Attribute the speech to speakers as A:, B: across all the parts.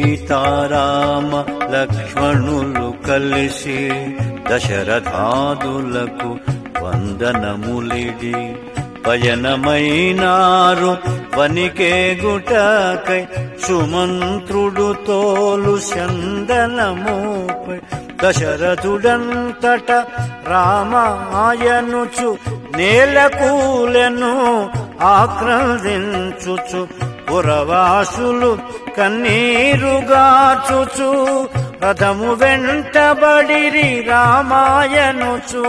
A: సీతారామ లక్ష్మణులు కలిసి దశరథాదులకు వందనములిడి పయనమైనారు వనికే గుటకై సుమంత్రుడు తోలు చందనమూపై దశరథుడంతట రామాయనుచు నేలకూలెను ఆక్రందించుచు పురవాసులు కన్నీరుగాచుచు రథము వెంటబడిరి రామాయనుచు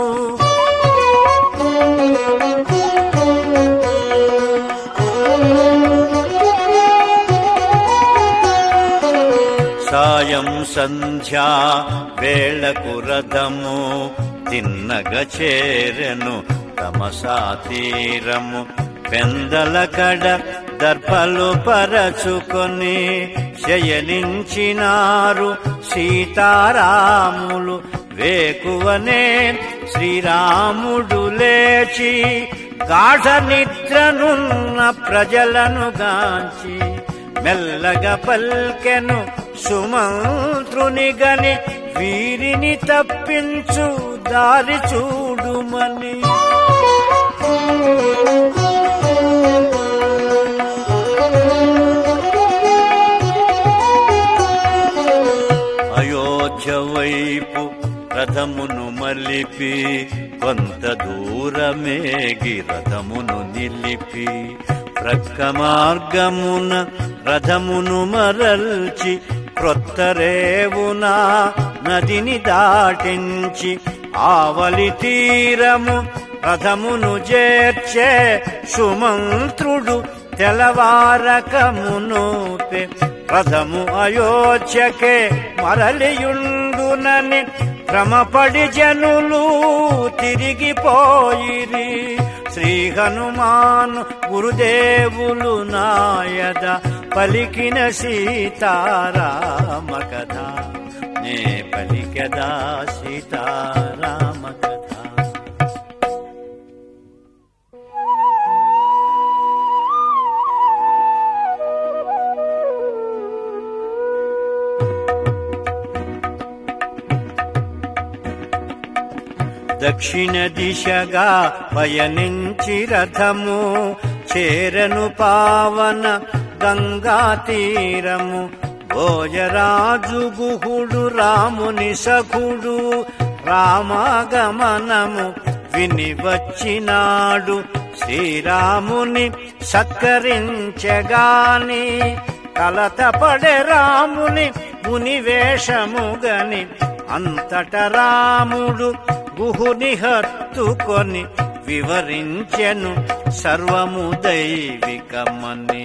A: సాయం సంధ్యా వేళకు రథము తిన్నగ చేరెను తమసా తీరము పెందల కడ దర్పలు పరచుకొని శయనించినారు సీతారాములు వేకువనే శ్రీరాముడు లేచి గాఢ నిద్రనున్న ప్రజలను గాంచి మెల్లగా పల్కెను సుమంత్రుని గని వీరిని తప్పించు దారి చూడుమని అయోధ్య వైపు రథమును మలిపి కొంత దూరమేగి రథమును నిలిపి ప్రక్క మార్గమున రథమును మరల్చి క్రొత్త రేవున నదిని దాటించి ఆవలి తీరము రథమును చేర్చే సుమంత్రుడు తెలవారకమునూపే రథము అయోధ్యకే మరలియుండునని క్రమపడి జనులు తిరిగిపోయిరి శ్రీ హనుమాను గురుదేవులు నాయద పలికిన సీతారామ కథ నే పలికదా సీతారామ కథ దక్షిణ దిశగా పయనించి రథము చేరను పావన గంగా తీరము భోజరాజు గుహుడు రాముని సఖుడు రామాగమనము విని వచ్చినాడు శ్రీరాముని సత్కరించగాని కలతపడే రాముని ముని వేషముగని అంతట రాముడు గుహుని హత్తుకొని వివరించెను సర్వము దైవికమని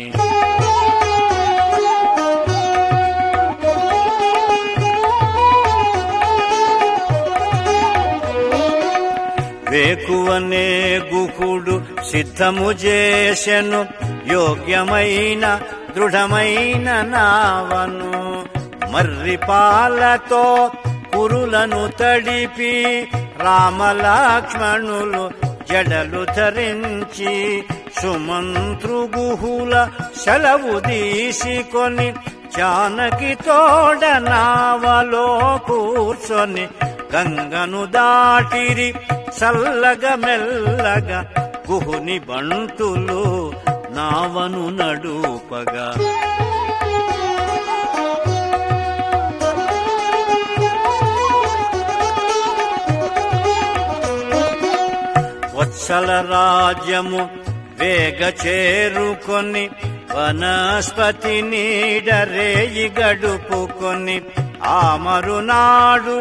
A: వేకువనే గుహుడు సిద్ధము చేసెను యోగ్యమైన దృఢమైన నావను మర్రి పాలతో కురులను తడిపి రామలక్ష్మణులు జడలు ధరించి సుమంత్రు గుహుల సెలవు తీసుకొని జానకి తోడ నావలో కూర్చొని గంగను దాటిరి చల్లగ మెల్లగా గుహుని బంటులు నావను నడుపగా వత్సల రాజ్యము వేగ చేరుకొని వనస్పతి నీడరేయి గడుపుకొని ఆమరునాడు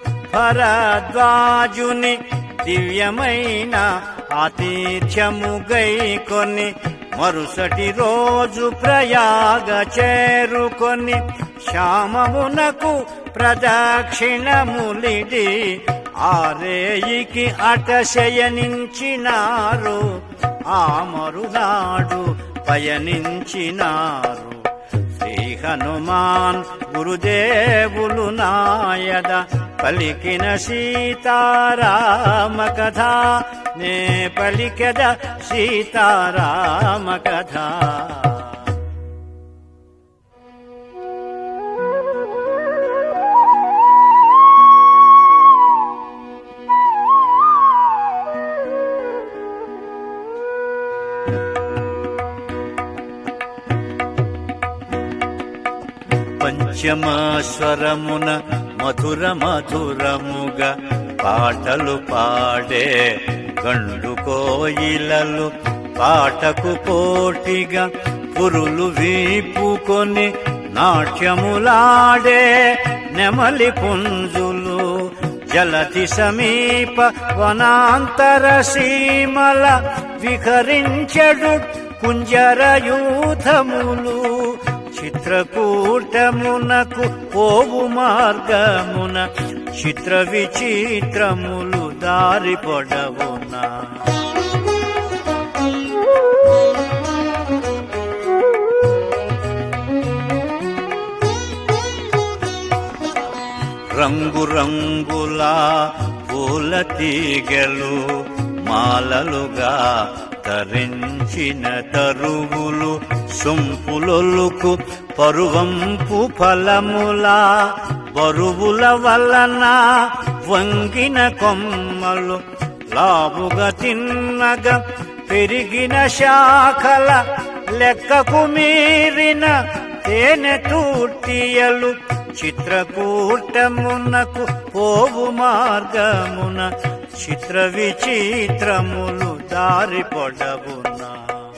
A: భరద్వాజుని దివ్యమైన ఆతిథ్యము గైకొని మరుసటి రోజు ప్రయాగ చేరుకొని శ్యామమునకు ప్రదక్షిణములిడి ఆరేయికి అటశయనించినారు ఆ మరునాడు పయనించినారు శ్రీ హనుమాన్ గురుదేవులు నాయద పలికిన సీతారామ కథ నే పలికద సీతారామ కథ పంచమ స్వరమున మధుర మధురముగా పాటలు పాడే గండు కోయిలలు పాటకు పోటీగా పురులు వీపుకొని నాట్యములాడే నెమలి పుంజులు జలతి సమీప వనాంతర సీమల విహరించడు కుంజరయూధములు చిత్రకూటమునకు పోవు మార్గమున చిత్ర విచిత్రములు దారి పొడవునా రంగురంగుల పూల తీగలు మాలలుగా తరించిన తరువులు సొంపులొలుకు పరువంపు ఫలముల బరువుల వలన వంగిన కొమ్మలు లావుగా తిన్నగా పెరిగిన శాఖల లెక్కకు మీరిన తేనె తూర్తియలు చిత్రకూటమునకు పోవు మార్గమున చిత్ర విచిత్రములు దారి పొడవునా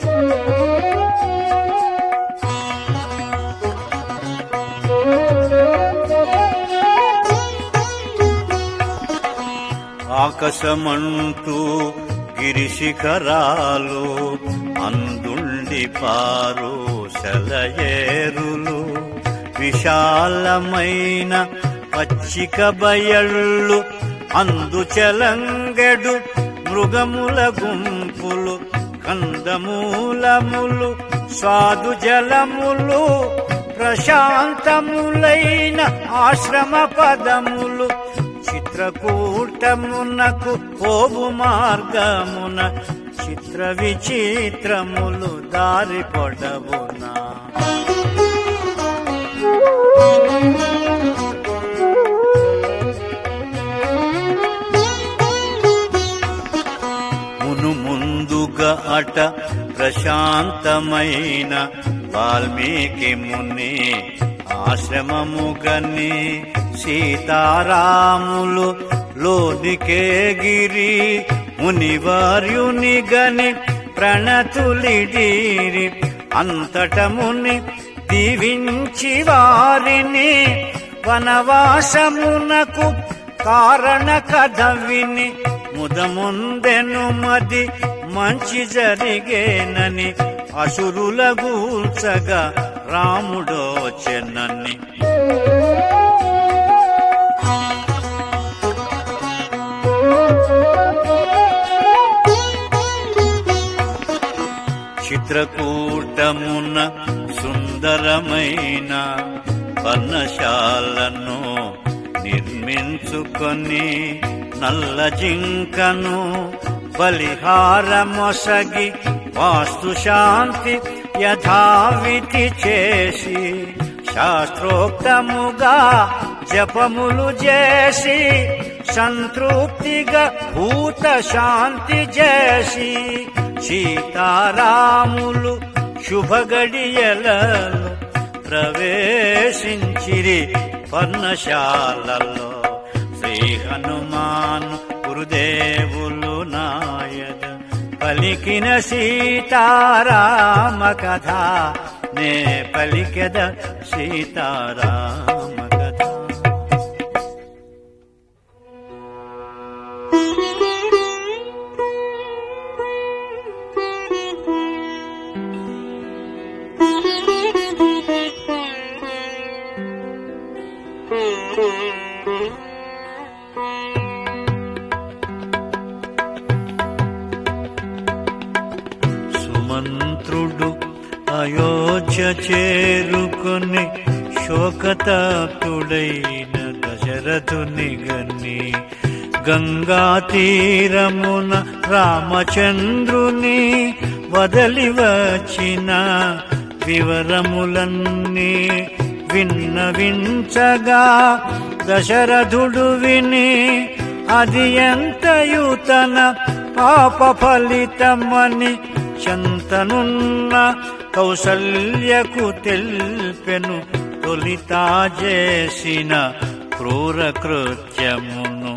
A: ఆకాశమంటూ గిరిశిఖరాలు అందుండి పారు సెలయేరులు విశాలమైన పచ్చిక బయళ్ళు అందుచలంగెడు మృగముల గుంపులు కందమూలములు స్వాదు జలములు ప్రశాంతములైన ఆశ్రమ పదములు చిత్రకూటమునకు పోవు మార్గమున చిత్ర విచిత్రములు దారి పొడవునా మును ముందుగా అట ప్రశాంతమైన వాల్మీకి ముని ఆశ్రమముగని సీతారాములు లోనికే గిరి మునివార్యుని గని ప్రణతులిడీరి అంతటముని దీవించి వారిని వనవాసమునకు కారణ కథ విని ముదముందెను మది మంచి జరిగేనని అసురుల గూల్చగా రాముడోచెనని చిత్రకూటమున సుందరమైన పర్ణశాలను నిర్మించుకొని నల్ల జింకను బలిహారమొసగి వాస్తు శాంతి యథావిధి చేసి శాస్త్రోక్తముగా జపములు చేసి సంతృప్తిగా భూత శాంతి చేసి సీతారాములు శుభగడియలలో ప్రవేశించిరి పర్ణశాలలో శ్రీ హనుమాన్ గురుదేవులు నాయద పలికిన సీతారామ కథ నే పలికెద సీతారామ కథ సుమంత్రుడు అయోధ్య చేరుకొని శోకతాతుడైన దశరథుని గని గంగా తీరమున రామచంద్రుని వదలి వచ్చిన వివరములన్నీ విన్నవించగా దశరథుడు విని అది ఎంతయు తన పాప ఫలితమని చెంతనున్న కౌసల్యకు తెల్పెను తొలిత చేసిన క్రూర కృత్యమును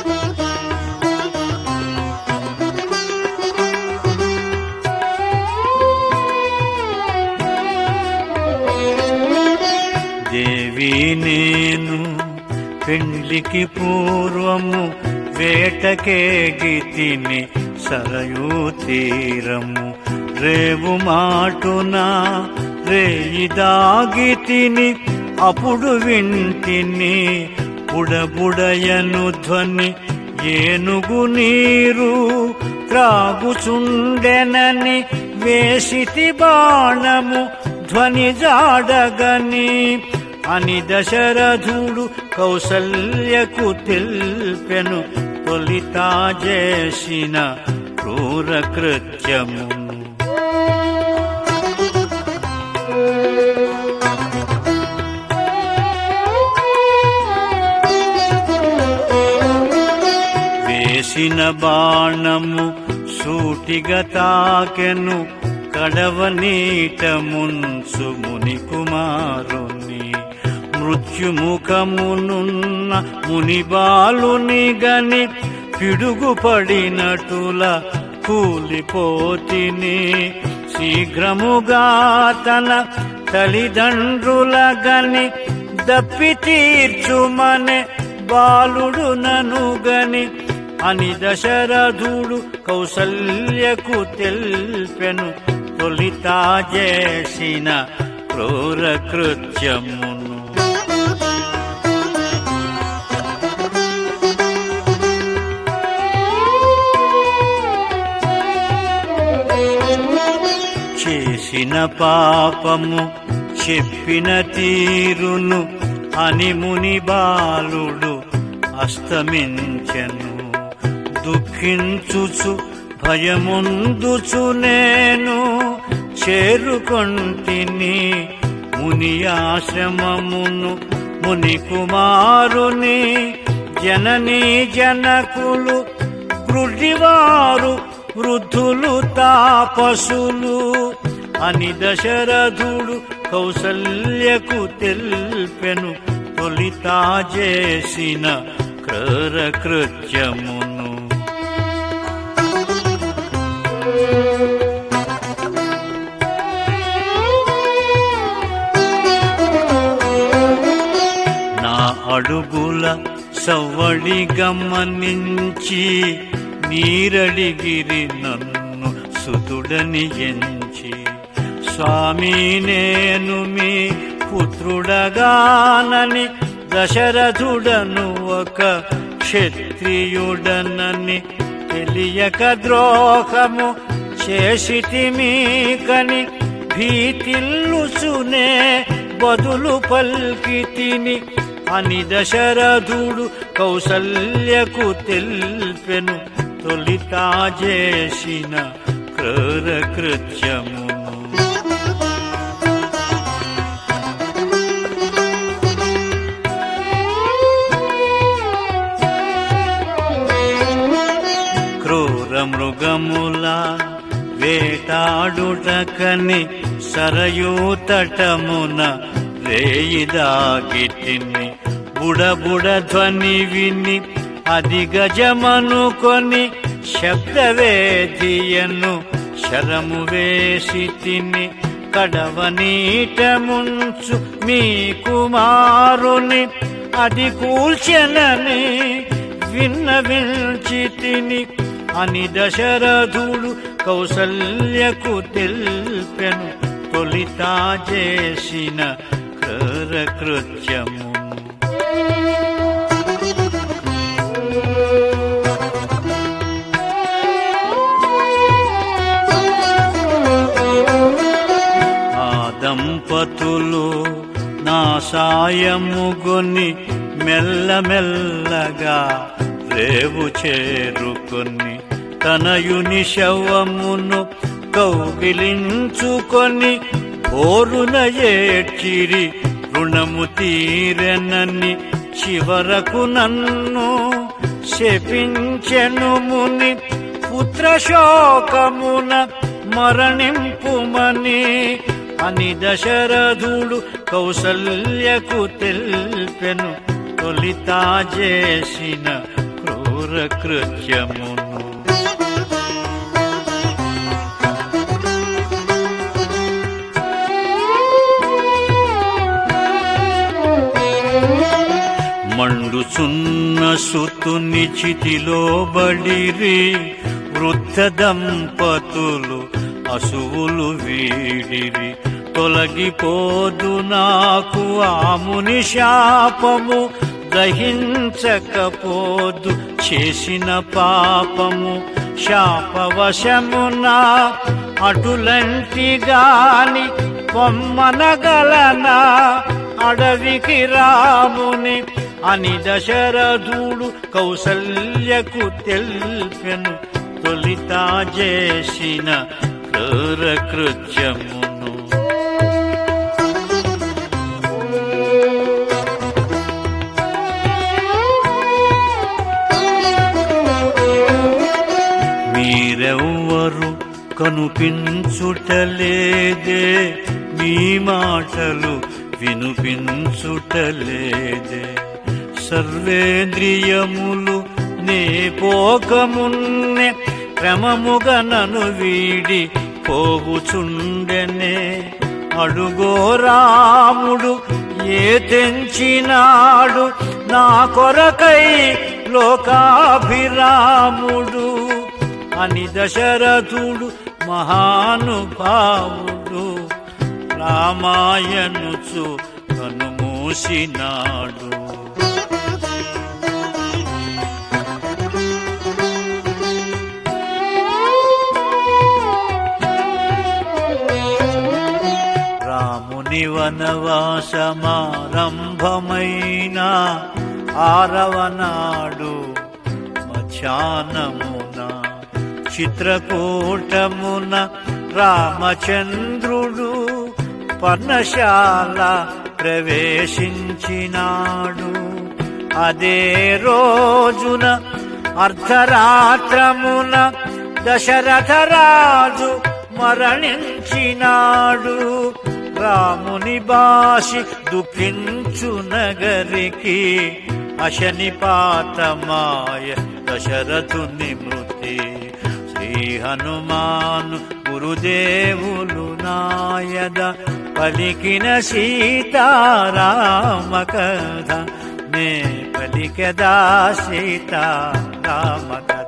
A: దేవి నేను పెండ్లికి పూర్వము వేటకేగి తిని సరయూ తీరము రేవు మాటున రేయి దాగి తిని అప్పుడు వింటిని బుడబుడయను ధ్వని ఏనుగు నీరు త్రాగుచుండెనని వేసితి బాణము ధ్వని జాడగని అని దశరథుడు కౌసల్యకు తెల్పెను తొలిత చేసిన క్రూర కృత్యమును వేసిన బాణము సూటిగా తాకెను కడవ నీట మున్సు ముని కుమారుని మృత్యుముఖమునున్న ముని బాలుని గని పిడుగు పడినటుల కూలిపోతిని శీఘ్రముగా తన తల్లిదండ్రుల గని దప్పి తీర్చుమనే బాలుడు నను గని అని దశరథుడు కౌసల్యకు తెల్పెను తొలిత చేసిన క్రూర కృత్యమును చేసిన పాపము చెప్పిన తీరును అని ముని బాలుడు అస్తమించెను దుఃఖించుచు భయముందుచు నేను చేరుకొంటిని ముని ఆశ్రమమును ముని కుమారుని జననీ జనకులు వృద్ధివారు వృద్ధులు తాపసులు అని దశరథుడు కౌసల్యకు తెల్పెను తొలిత చేసిన క్రూర కృత్యమును నా అడుగుల సవ్వడి గమనించి నీరడిగిరి నన్ను సుతుడని ఎంచి స్వామి నేను మీ పుత్రుడగానని దశరథుడను ఒక క్షత్రియుడనని తెలియక ద్రోహము చేసితి మీకని భీతిల్లుచునే బదులు పల్కి తిని అని దశరథుడు కౌసల్యకు తెల్పెను తొలిత చేసిన క్రూర కృత్యమును క్రూర మృగముల వేటాడుటకని సరయూతటమున రేయి దాగిటిని బుడబుడ ధ్వని విని అది గజమనుకొని శబ్దవేదియను శరము వేసి తిని కడవ నీట ముంచు మీ కుమారుని అది కూల్చెనని విన్నవించి తిని అని దశరథుడు కౌసల్యకు తెల్పెను తొలిత చేసిన క్రూర కృత్యమును ఆ దంపతులు నా సాయముగొని మెల్లమెల్లగా రేవు చేరుకొని తనయుని శవమును కౌగిలించుకొని ఓరున ఏడ్చిరి రుణము తీరెనని చివరకు నన్ను శపించెను ముని పుత్రశోకమున మరణింపుమని అని దశరథుడు కౌసల్యకు తెల్పెను తొలిత చేసిన క్రూర కృత్యమును మండుచున్న సుతుని చితిలో బడిరి వృద్ధ దంపతులు అసువులు వీడిరి తొలగిపోదు నాకు ఆముని శాపము గ్రహించకపోదు చేసిన పాపము శాపవశమున అటులంటి గాని పొమ్మనగలనా అడవికి రాముని అని దశరథుడు కౌసల్యకు తెల్పెను తొలిత చేసిన క్రూర కృత్యమును మీరెవ్వరు కనుపించుటలేదే మీ మాటలు వినుపించుటలేదే సర్వేంద్రియములు నే పోకమున్నే క్రమముగా నను వీడి పోగుచుండెనే అడుగో రాముడు ఏ తెంచినాడు నా కొరకై లోకాభిరాముడు అని దశరథుడు మహానుభావుడు రామాయణుచు కనుమూసినాడు రాముని వనవాసమారంభమైన ఆరవనాడు మధ్యాహ్నమున చిత్రకూటమున రామచంద్రుడు పర్ణశాల ప్రవేశించినాడు అదే రోజున అర్ధరాత్రమున దశరథరాజు మరణించినాడు రాముని బాసి దుఃఖించు నగరికి అశనిపాతమాయ దశరథుని మృతి శ్రీ హనుమాను గురుదేవులు నాయద పలికిన సీతారామ కథ నే పలికదా సీతారామ కథ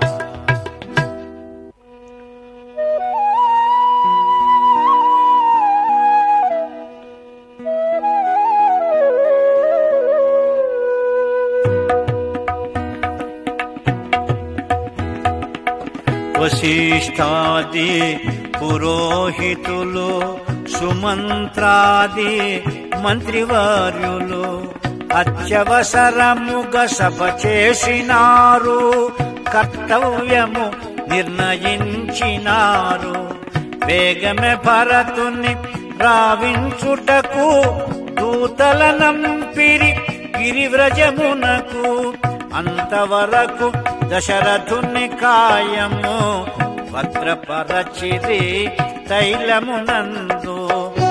A: వశిష్ఠాది పురోహితులు సుమంత్రాది మంత్రివర్యులు అత్యవసరముగ సభ చేసినారు కర్తవ్యము నిర్ణయించినారు వేగమే భరతుని రావించుటకు దూతల నంపిరి గిరివ్రజమునకు అంతవరకు దశరథుని కాయము భద్రపరచిరి తైలమునందు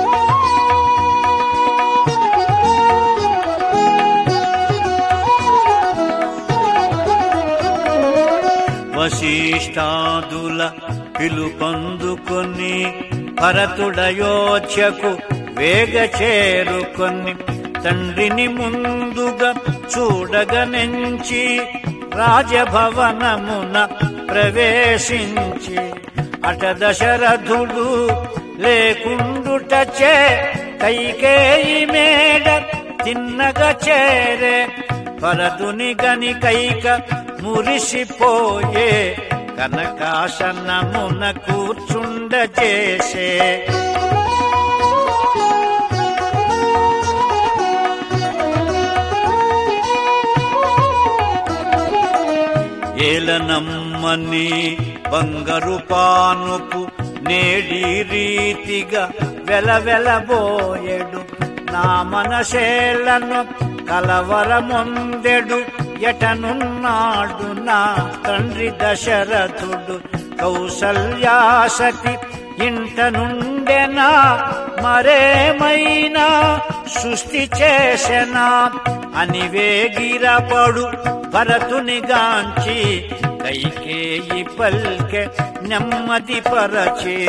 A: వశిష్టాదుల పిలుపొందుకొని భరతుడయోధ్యకు వేగ చేరుకొని తండ్రిని ముందుగా చూడగనెంచి రాజభవనమున ప్రవేశించి అట దశరథుడు లేకుండుటచే కైకేయి మేడ తిన్నగా చేరే భరతుని గని కైక మురిసిపోయే కనకాసనమున కూర్చుండ చేసే ఏలనమ్మని బంగారు పానుపు నేడి రీతిగా వెలవెలబోయెడు నా మనసేలను కలవరమొందెడు ఎటనున్నాడు నా తండ్రి దశరథుడు కౌసల్యాసతి ఇంట నుండెనా మరేమైనా సృష్టి చేసెనా అని వేగిరపడు భరతుని గాంచి కైకేయి పల్కె నెమ్మది పరచే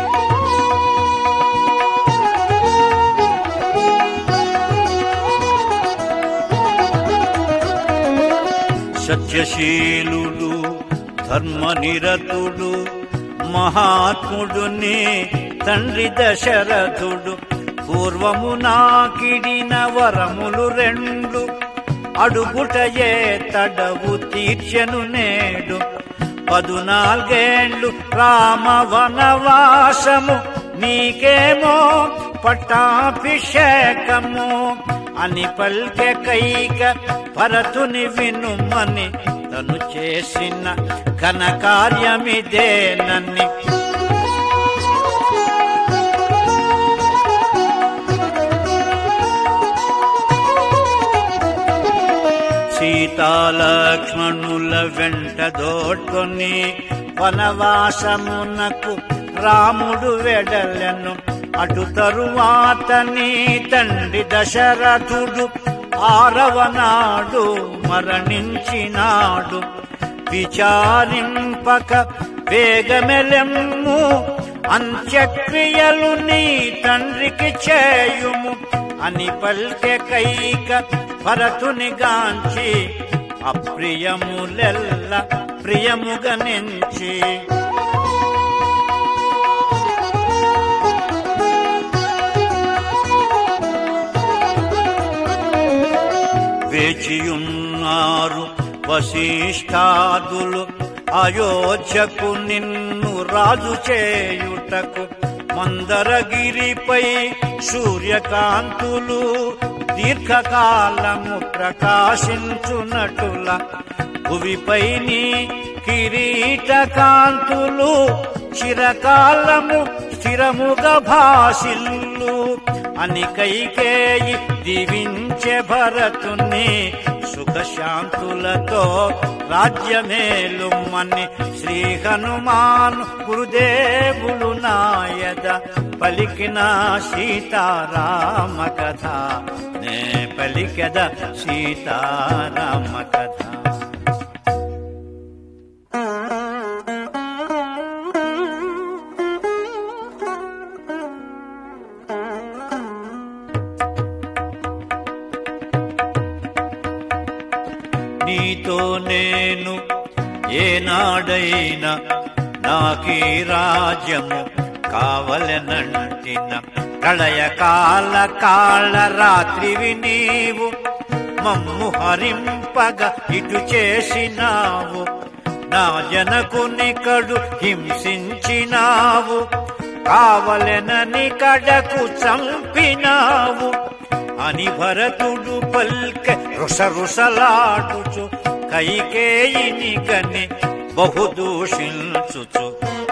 A: సత్యశీలుడు ధర్మనిరతుడు మహాత్ముడుని తండ్రి దశరథుడు పూర్వము నాకిడిన వరములు రెండు అడుగుటయే తడవు తీర్చెను నేడు పదునాలుగేండ్లు రామ వనవాసము నీకేమో పట్టాభిషేకము అని పల్కె కైక భరతుని వినుమని తను చేసిన ఘనకార్యమిదేనని సీతాలక్ష్మణుల వెంట దోడ్కొని వనవాసమునకు రాముడు వెడలెను అటు తరువాతని తండ్రి దశరథుడు ఆరవ నాడు మరణించినాడు విచారింపక వేగమెలెమ్ము అంత్యక్రియలు నీ తండ్రికి చేయుము అని పల్కె కైక భరతుని గాంచి అప్రియములెల్ల ప్రియముగనించి వేచియున్నారు వశిష్ఠాదులు అయోధ్యకు నిన్ను రాజు చేయుటకు మందరగిరిపై సూర్యకాంతులు దీర్ఘకాలము ప్రకాశించునటుల భువిపై నీ కిరీటకాంతులు చిరకాలము స్థిరముగా భాసిల్లు అని కైకేయి దీవించే భరతుని సుఖశాంతులతో రాజ్యమేలుమని శ్రీ హనుమాను గురుదేవులు నాయద పలికిన సీతారామ కథ నే పలికద సీతారామ కథ నీతో నేను ఏనాడైనా నాకీ రాజ్యము కావలనంటిన ప్రళయ కాల కాళ్ళ రాత్రివి నీవు మమ్ము హరింపగ ఇటు చేసినావు నా జనకుని కడు హింసించినావు కావలెనని కడకు చంపినావు అని భరతుడు పల్కె రుస రుసలాడుచు కైకేయిని కని బహుదూషించుచు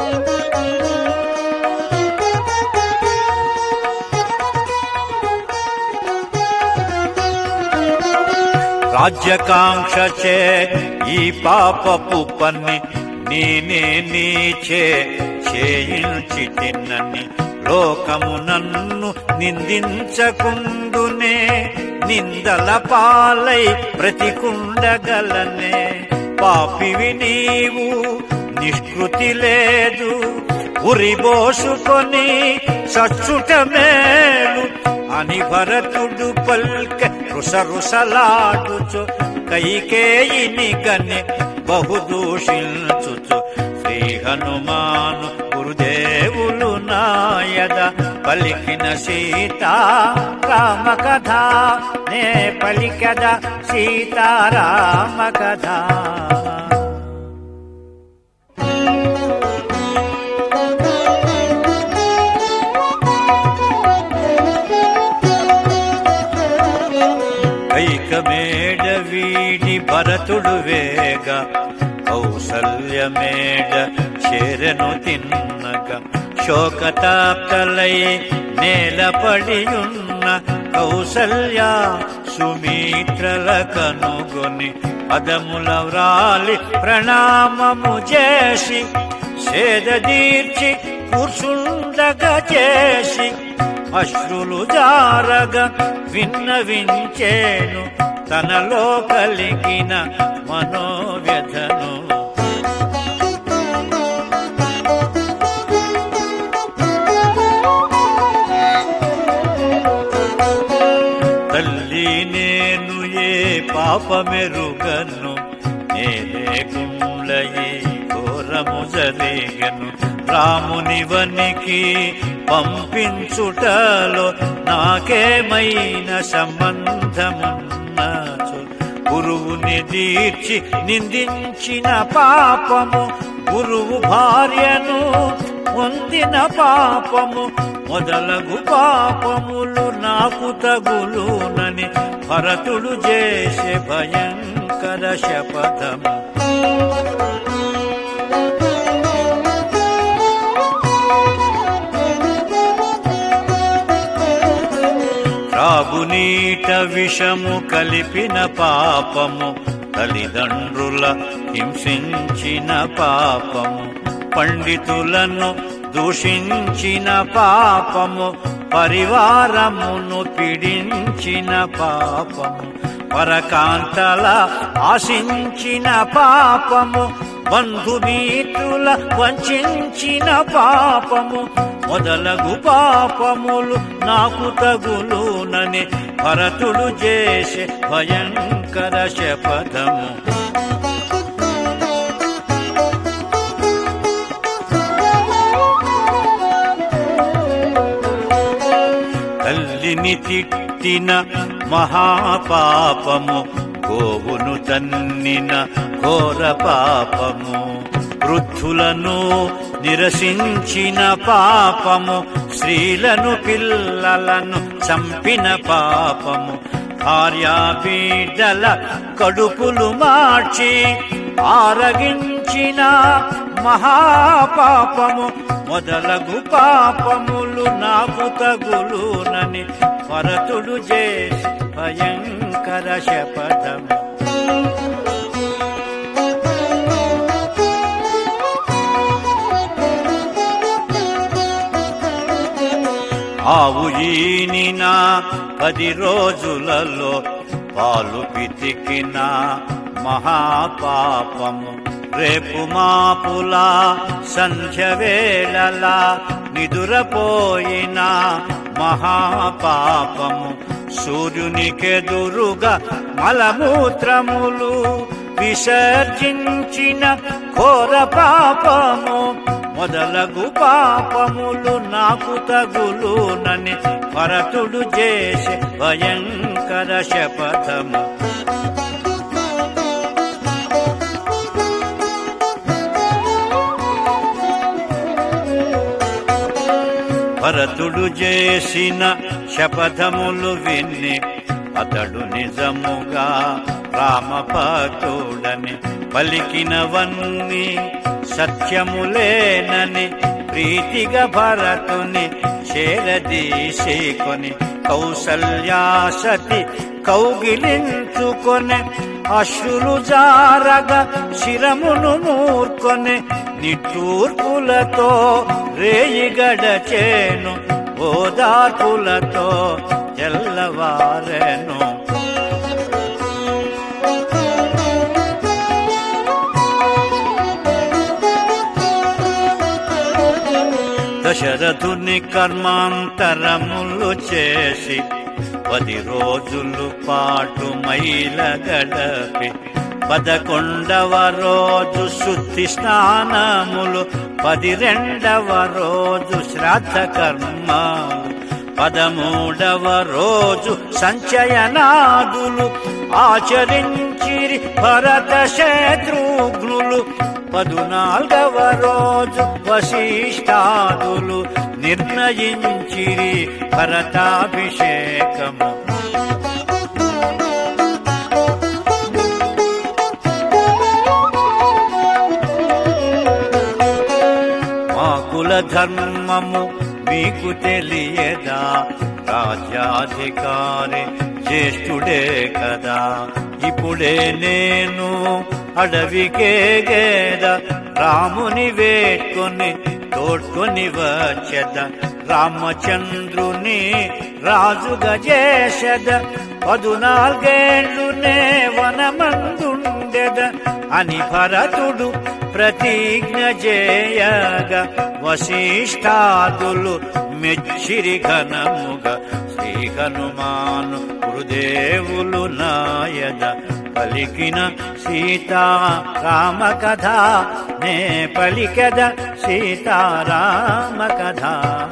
A: రాజ్యకాంక్షచే ఈ పాపపు పన్ని నేనే నీచే చేయించి తిన్నని లోకము నన్ను నిందించకుండునే నిందల పాలై బ్రతికుండగలనే పాపివి నీవు నిష్కృతి లేదు ఉరిబోసుకొని చచ్చుట మేలు అని భరతుడు పల్క రుస రుసలాడుచు కైకేయిని కని బహుదూషించుచు శ్రీ హనుమాను గురుదేవులు నాయద పలికిన సీతా రామ కథ నే పలికద సీతారామ కథ కైకమేడ వీడి భరతుడు వేగ కౌసల్యమేడ చేరెను తిన్నగ శోకతాప్తలై నేలపడియున్న కౌసల్య సుమిత్రల కనుగొని పదముల వ్రాలి ప్రణామము చేసి సేదదీర్చి కూర్చుండగ చేసి అశ్రులు జారగ విన్నవించేను తనలో కలిగిన మనోవ్యధను తల్లి నేను ఏ పాపమెరుగను నేలేకుండయి ఘోరము జరిగను రామునివనికి పంపించుటలో నాకేమైన సంబంధమున్నచు గురువుని దీర్చి నిందించిన పాపము గురువు భార్యను పొందిన పాపము మొదలగు పాపములు నాకు తగులునని భరతుడు చేసే భయంకర శపథము త్రాగునీట విషము కలిపిన పాపము తల్లిదండ్రుల హింసించిన పాపము పండితులను దూషించిన పాపము పరివారమును పీడించిన పాపము పరకాంతల ఆశించిన పాపము బంధుమిత్రుల వంచిన పాపము మొదలగు పాపములు నాకు తగులునని భరతుడు చేసే భయంకర శపథము తల్లిని తిట్టిన మహాపాపము గోవును తన్నిన ఘోర పాపము వృద్ధులను నిరసించిన పాపము స్త్రీలను పిల్లలను చంపిన పాపము భార్యాబిడ్డల కడుపులు మార్చి ఆరగించిన మహాపాపము మొదలగు పాపములు నాకు తగులునని భరతుడు చేసి భయంకర శపథము ఆవు ఈనిన పది రోజులలో పాలు పితికిన మహాపాపము రేపు మాపులా సంధ్య వేళలా నిదురపోయిన మహాపాపము సూర్యునికెదురుగా మలమూత్రములు విసర్జించిన ఘోర పాపము మొదలగు పాపములు నాకు తగులునని భరతుడు చేసే భయంకర శపథము భరతుడు చేసిన శపథములు విన్ని అతడు నిజముగా రామభక్తుడని పలికినవన్నీ సత్యములేనని ప్రీతిగా భరతుని చేరదీసేకొని కౌసల్యాసతి కౌగిలించుకొనే అశ్రులు జారగ శిరమును మూర్కొనే నిట్టూర్పులతో రేయి గడచేను ఓదార్పులతో తెల్లవారెను దశరథుని కర్మాంతరములు చేసి పది రోజులు పాటు మైల గడపి పదకొండవ రోజు శుద్ధి స్నానములు పది రెండవ రోజు శ్రాద్ధ కర్మలు పదమూడవ రోజు సంచయనాదులు ఆచరించిరి భరత శత్రుఘ్నులు పదునాల్గవ రోజు వశిష్టాదులు నిర్ణయించిరి భరతాభిషేకము మా కుల ధర్మము మీకు తెలియదా రాజ్యాధికారి జ్యేష్ఠుడే కదా ఇప్పుడే నేను అడవికే గేద రాముని వేట్కొని తోడ్కొని వచ్చేద రామచంద్రుని రాజుగా చేసెద పదునాలుగేళ్లునే వనమందుండెద అని భరతుడు ప్రతిజ్ఞ చేయగా వశిష్ఠాదులు మెచ్చిరి ఘనముగా శ్రీ హనుమాను గురుదేవులు నాయద పలికిన సీతారామ కథ నే పలికద సీతారామ కథ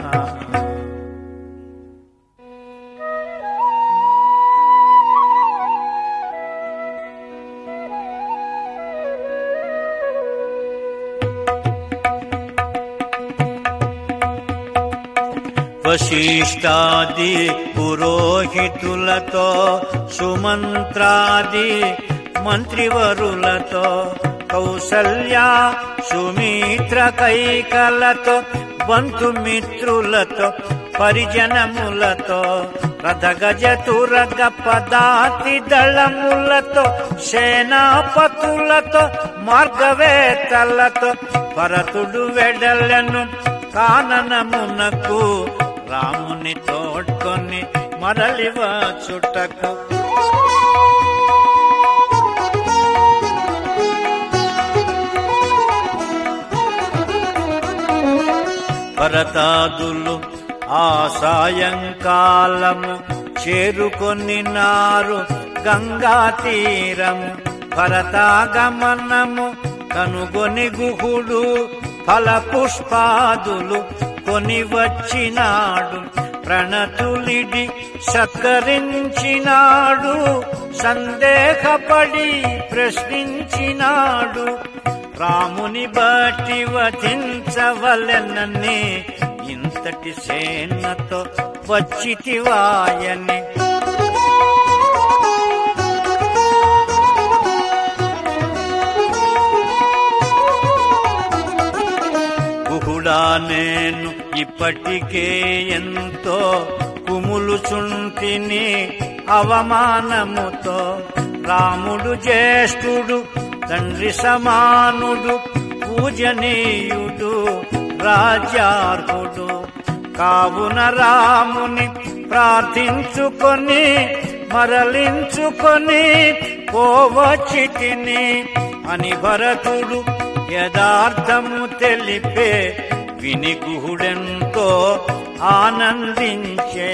A: వశిష్టాది పురోహితులతో సుమంత్రాది మంత్రివరులతో కౌసల్య సుమిత్ర కైకలతో బంధుమిత్రులతో పరిజనములతో రథగజతురగ పదాతి దళములతో సేనాపతులతో మార్గవేత్తలతో భరతుడు వెడలను కాననమునకు రాముని తోడ్కొని మరలివా చుట్టకు భరతాదులు ఆ సాయంకాలము చేరుకొనినారు గంగా తీరము భరతాగమనము కనుగొని గుహుడు ఫల పుష్పాదులు కొని వచ్చినాడు ప్రణతులిడి సత్కరించినాడు సందేహపడి ప్రశ్నించినాడు రాముని బట్టి వధించవలెనని ఇంతటి సేనతో వచ్చితివాయని గుహుడా నేను ఇప్పటికే ఎంతో కుములుచుంటిని అవమానముతో రాముడు జ్యేష్ఠుడు తండ్రి సమానుడు పూజనీయుడు రాజ్యార్హుడు కావున రాముని ప్రార్థించుకొని మరలించుకొని పోవచ్చితిని అని భరతుడు యథార్థము తెలిపే విని గుహుడెంతో ఆనందించే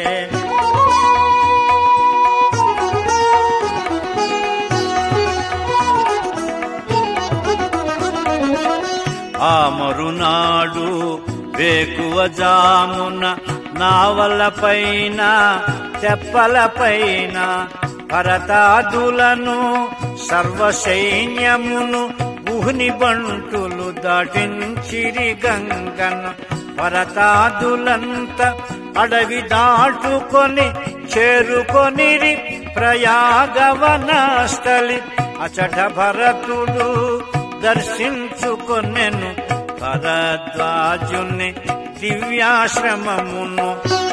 A: ఆ మరునాడు వేకువ జామున నావలపైన తెప్పలపైన భరతాదులను సర్వసైన్యమును గుహుని బంటులు దాటించిరి గంగను భరతాదులంత అడవి దాటుకొని చేరుకొనిరి ప్రయాగవనస్థలి అచట భరతుడు దర్శించుకొనెను భరద్వాజుని దివ్యాశ్రమమును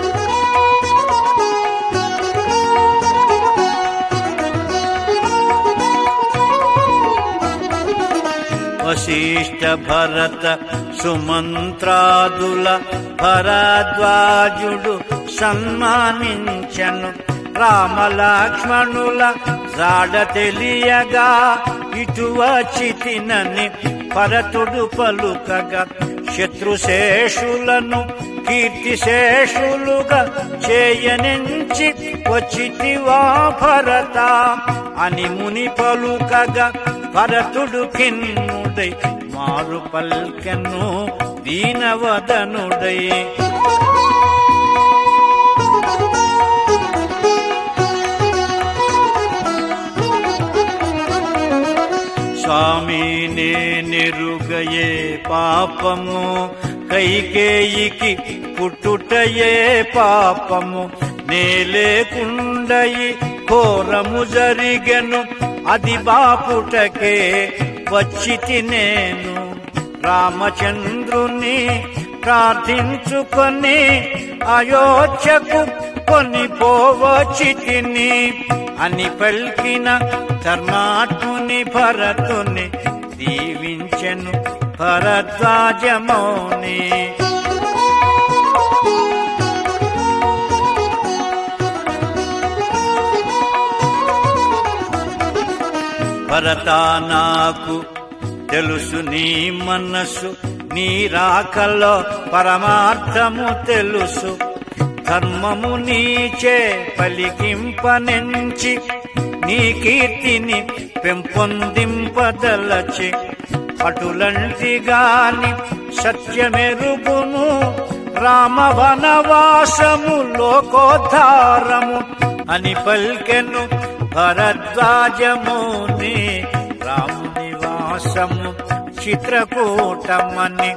A: వశిష్ఠ భరత సుమంత్రాదుల భరద్వాజుడు సన్మానించను రామలక్ష్మణుల జాడ తెలియగా ఇటు వచ్చితినని భరతుడు పలుకగా శత్రుశేషులను కీర్తిశేషులుగా చేయనించి వచ్చితివా భరత అని ముని పలుకగా భరతుడు కిన్నుడై మారు పల్కెను దీనవదనుడై స్వామి నెరుగయే పాపము కైకేయికి పుట్టుటయే పాపము నేలేకుండయి ఘోరము జరిగెను అది బాపుటకే వచ్చితి నేను రామచంద్రుని ప్రార్థించుకొని అయోధ్యకు కొని పోవచితిని అని పలికిన ధర్మాత్ముని భరతుని దీవించెను భరద్వాజమౌని భరత నాకు తెలుసు నీ మనస్సు నీ రాకలో పరమార్థము తెలుసు ధర్మము నీచే పలికింపనెంచి నీ కీర్తిని పెంపొందింపదలచి అటులంటి గాని సత్యమెరుగును రామవనవాసము లోకోద్ధారము అని పల్కెను భరద్వాజముని రామునివాసము చిత్రకూటమని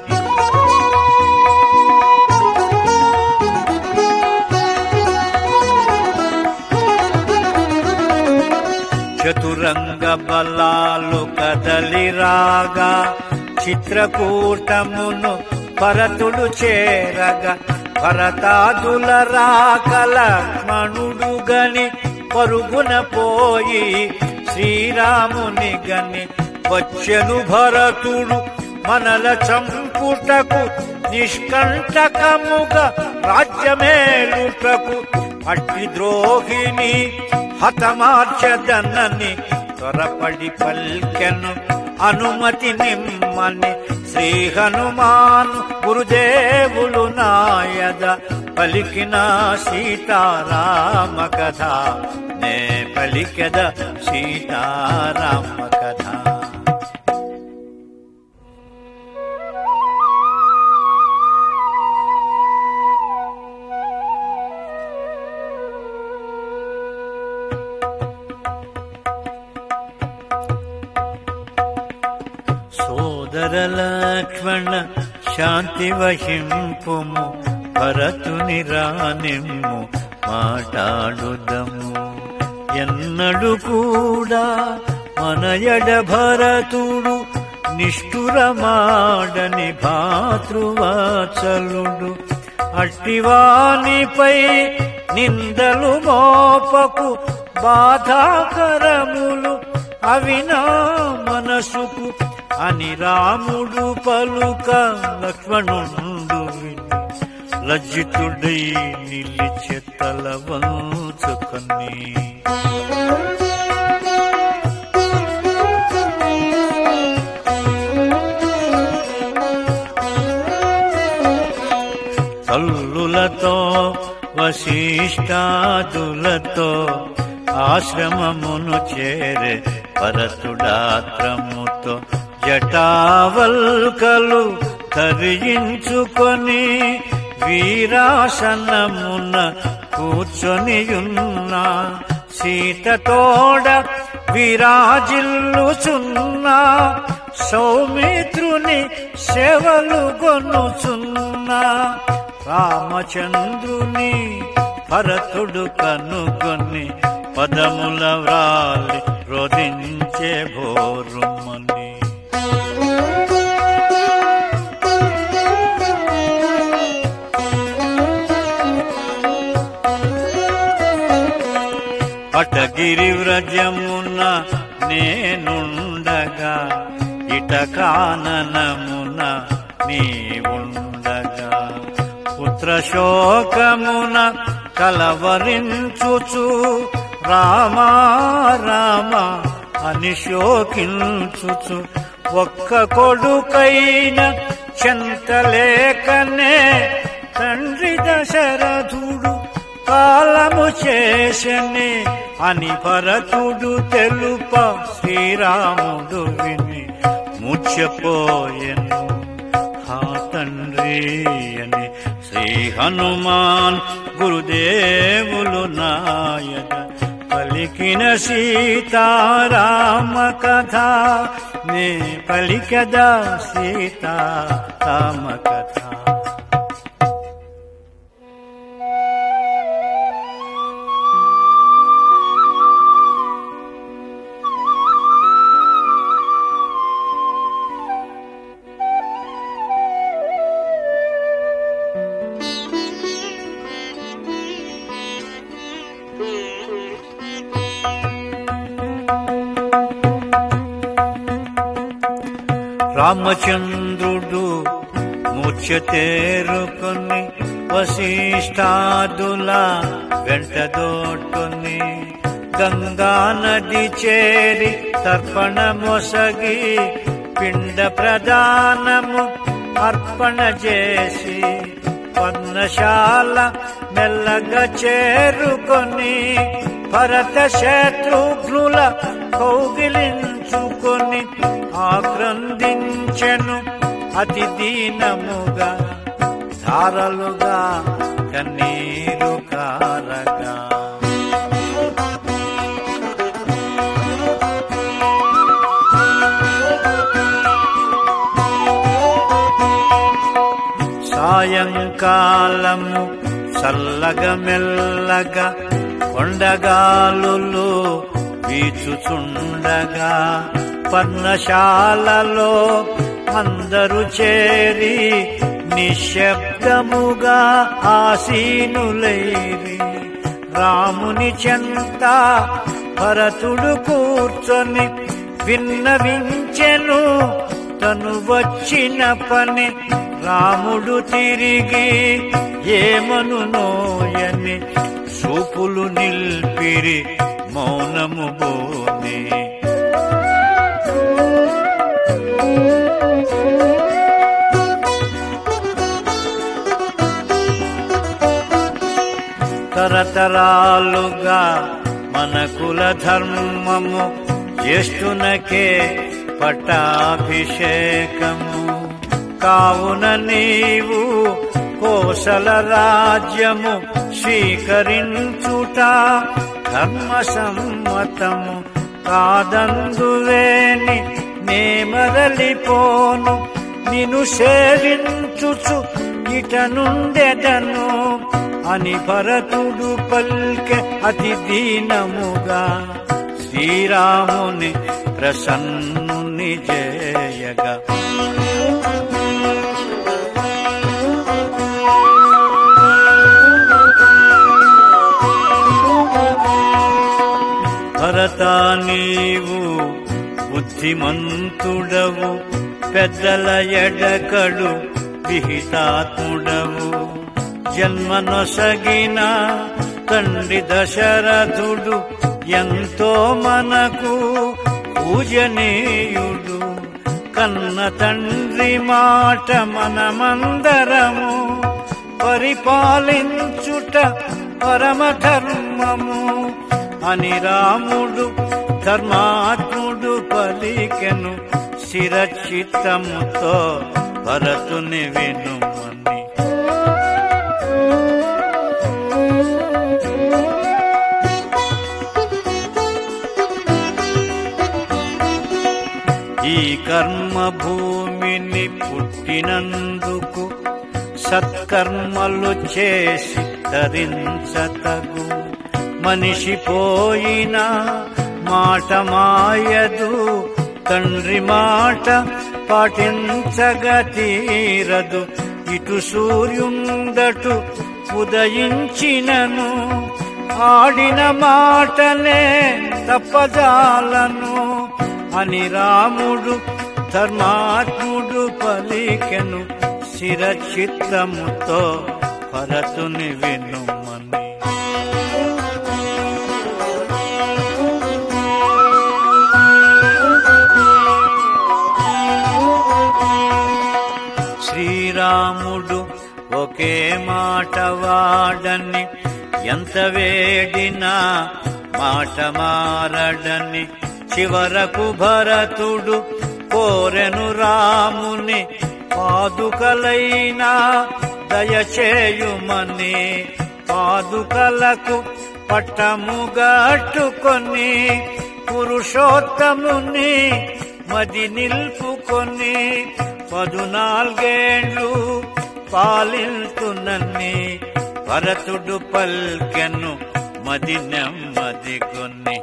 A: చతురంగ బలాలు కదలి రాగా చిత్రకూటమును భరతుడు చేరగా భరతాదుల రాకల మణుడు గని పరుగున పోయి శ్రీరాముని గని వచ్చెను భరతుడు మనల చంపుటకు నిష్కంటకముగా రాజ్యమేలుటకు అట్టి ద్రోహిని హతమార్చదనని త్వరపడి పల్కెను అనుమతి నిమ్మని శ్రీ హనుమాను గురుదేవులు నాయద పలికిన సీతారామ కథ నే పలికెద సీతారామ కథ సోదర లక్ష్మణ శాంతి వహింపుము భరతుని రానిమ్ము మాట్లాడుదము ఎన్నడు కూడా మన ఎడ భరతుడు నిష్ఠురమాడని భాతృవాచలుడు అట్టివానిపై నిందలు మోపకు బాధాకరములు అవి నా మనసుకు అని రాముడు పలుక లక్ష్మణుండు విని లజ్జితుడై నిలిచె తల వంచుకొని తల్లులతో వశిష్టాదులతో ఆశ్రమమును చేరే పరతుడాత్రముతో జటావల్కలు ధరించుకొని వీరాసనమున కూర్చొనియున్న సీతతోడ విరాజిల్లుచున్నా సౌమిత్రుని సేవలు కొనుచున్నా రామచంద్రుని భరతుడు కనుకొని పదముల వ్రాలి రోధించే భోరుమని పటగిరి వ్రజమున నేనుండగా ఇట కాననమున నీవుండగా పుత్రశోకమున కలవరించుచు రామా రామ అని శోకించుచు ఒక్క కొడుకైన చెంతలేకనే తండ్రి దశరథుడు కాలము చేసని అని భరతుడు తెలుప శ్రీరాముడు విని ముచ్చపోయెను హా తండ్రి అని శ్రీ హనుమాన్ గురుదేవులు నాయక పలికిన సీతారామ కథ నే పలికదా సీతారామ కథ రామచంద్రుడు మూర్ఛ తేరుకొని వశిష్ఠాదుల వెంట దోట్టుని గంగా నది చేరి తర్పణ మొసగి పిండ ప్రదానము అర్పణ చేసి పన్నశాల మెల్లగా చేరుకొని భరత శత్రుఘ్నుల కౌగిలించుకొని ఆక్రందించెను అతి దీనముగా ధారలుగా కన్నీరు కారగా సాయంకాలము చల్లగా మెల్లగా కొండగాలులు వీచుచుండగా పర్ణశాలలో అందరూ చేరి నిశ్శబ్దముగా ఆసీనులైరి రాముని చెంత భరతుడు కూర్చొని విన్నవించెను తను వచ్చిన పని రాముడు తిరిగి ఏమను నోయని చూపులు నిల్పిరి మౌనము బోని తరతరాలుగా మన కుల ధర్మము జ్యేష్ఠునకే పట్టాభిషేకము కావున నీవు కోసల రాజ్యము స్వీకరించుట ధర్మ సమ్మతము కాదందువేని నేమరలిపోను నిన్ను సేవించుచు ఇట నుండెదను అని భరతుడు పల్కె అతి దీనముగా శ్రీరాముని ప్రసన్నుని జయగా భరత నీవు బుద్ధిమంతుడవు పెద్దల ఎడకడు విహితాత్ముడవు జన్మనొసగిన తండ్రి దశరథుడు ఎంతో మనకు పూజనీయుడు కన్న తండ్రి మాట మనమందరము పరిపాలించుట పరమధర్మము అని రాముడు ధర్మాత్ముడు పలికెను శిరచిత్తముతో భరతుని వినుమని ఈ కర్మ భూమిని పుట్టినందుకు సత్కర్మలు చేసి ధరించతగు మనిషి పోయిన మాట మాయదు తండ్రి మాట పాటించగా తీరదు ఇటు సూర్యుందటు ఉదయించినను ఆడిన మాటనే తప్పజాలను అని రాముడు ధర్మాత్ముడు పలికెను శిరచిత్తముతో భరతుని వినుమని శ్రీరాముడు ఒకే మాట వాడని ఎంత వేడినా మాట మారడని చివరకు భరతుడు కోరెను రాముని పాదుకలైనా దయచేయుమని పాదుకలకు పట్టముగట్టుకొని పురుషోత్తముని మది నిల్పుకొని పదునాలుగేండ్లు పాలిల్తునని భరతుడు పల్కెను మది నెమ్మది కొన్ని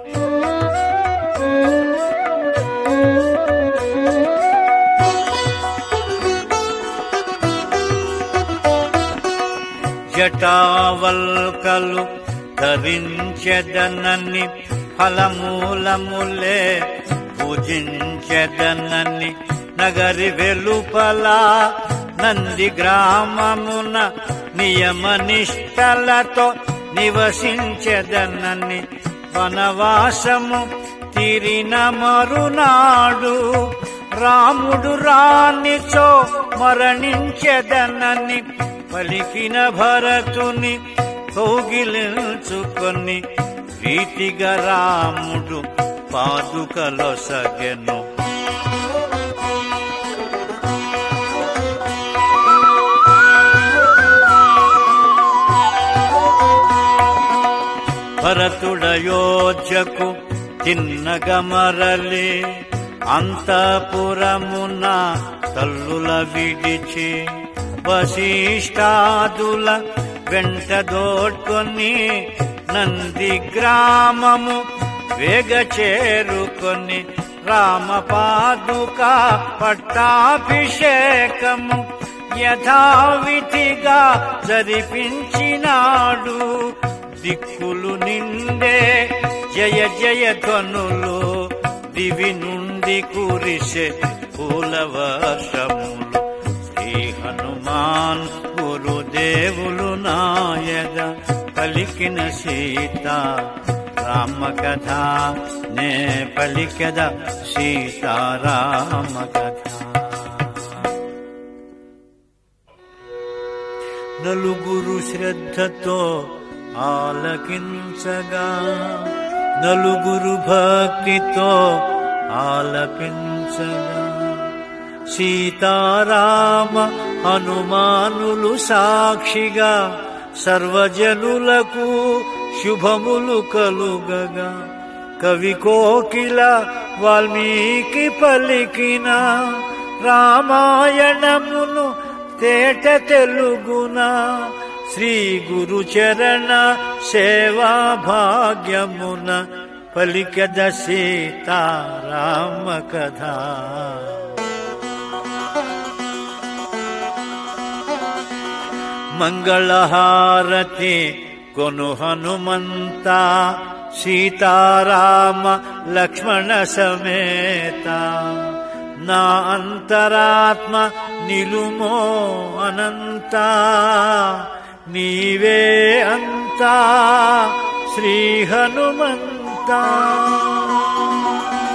A: జటావల్కలు ధరించెదనని ఫలమూలములే పూజించెదనని నగరి వెలుపల నంది గ్రామమున నియమ నిష్టలతో నివసించెదనని వనవాసము తీరిన మరునాడు రాముడు రానిచో మరణించెదనని పలికిన భరతుని కౌగిలించుకొని ప్రీతిగా రాముడు పాదుకలో సగెను భరతుడయోధ్యకు తిన్నగమరలి అంతపురమున తల్లుల విడిచి వశిష్టాదుల వెంట దోడ్కొని నంది గ్రామము వేగ చేరుకొని రామపాదుక పట్టాభిషేకము యథావిధిగా జరిపించినాడు దిక్కులు నిండే జయ జయ ధ్వనులు దివి నుండి కురిసే పూల వర్షములు శ్రీ హనుమాన్ గురుదేవులు నాయద పలికిన సీత రామ కథ నే పలికద సీతారామ కథ నలుగురు శ్రద్ధతో ఆలకించగా నలుగురు భక్తితో ఆలపించగా సీతారామ హనుమానులు సాక్షిగా సర్వజనులకు శుభములు కలుగగా కవి కోకిల వాల్మీకి పలికిన రామాయణమును తేట తెలుగున శ్రీ గురు చరణ సేవా భాగ్యమున పలికద సీతారామ కథ మంగళహారతి కొను హనుమంత సీతారామ లక్ష్మణ సమేత నా అంతరాత్మ నిలుమో అనంత నీవే అంతా శ్రీ హనుమంతా